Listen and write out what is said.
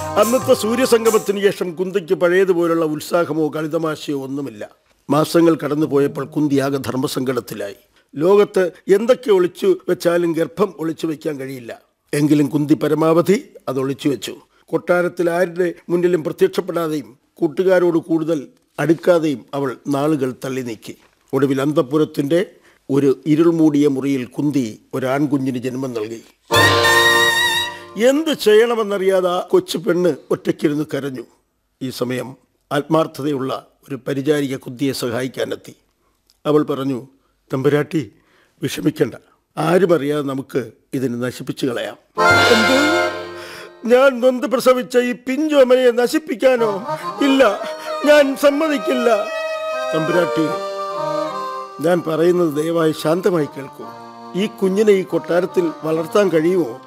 അന്നത്തെ സൂര്യസംഗമത്തിന് ശേഷം കുന്തിക്ക് പഴയതുപോലുള്ള ഉത്സാഹമോ കളിതമാശയോ ഒന്നുമില്ല മാസങ്ങൾ കടന്നുപോയപ്പോൾ കുന്തി ആകെ ധർമ്മസങ്കടത്തിലായി ലോകത്ത് എന്തൊക്കെ ഒളിച്ചു വെച്ചാലും ഗർഭം ഒളിച്ചു വെക്കാൻ കഴിയില്ല എങ്കിലും കുന്തി പരമാവധി അത് ഒളിച്ചു വെച്ചു കൊട്ടാരത്തിൽ ആരുടെ മുന്നിലും പ്രത്യക്ഷപ്പെടാതെയും കൂട്ടുകാരോട് കൂടുതൽ അടുക്കാതെയും അവൾ നാളുകൾ തള്ളി നീക്കി ഒടുവിൽ അന്തപുരത്തിൻ്റെ ഒരു ഇരുൾ മൂടിയ മുറിയിൽ കുന്തി ഒരാൺകുഞ്ഞിന് ജന്മം നൽകി എന്ത് ചെയ്യണമെന്നറിയാതെ ആ കൊച്ചു പെണ്ണ് ഒറ്റയ്ക്കിരുന്ന് കരഞ്ഞു ഈ സമയം ആത്മാർത്ഥതയുള്ള ഒരു പരിചാരിക കുന്തിയെ സഹായിക്കാനെത്തി അവൾ പറഞ്ഞു തമ്പുരാട്ടി വിഷമിക്കണ്ട ആരും അറിയാതെ നമുക്ക് ഇതിനെ നശിപ്പിച്ചു കളയാം എന്ത് ഞാൻ നൊന്ത് പ്രസവിച്ച ഈ പിഞ്ചോമനെ നശിപ്പിക്കാനോ ഇല്ല ഞാൻ സമ്മതിക്കില്ല തമ്പുരാട്ടി ഞാൻ പറയുന്നത് ദയവായി ശാന്തമായി കേൾക്കൂ ഈ കുഞ്ഞിനെ ഈ കൊട്ടാരത്തിൽ വളർത്താൻ കഴിയുമോ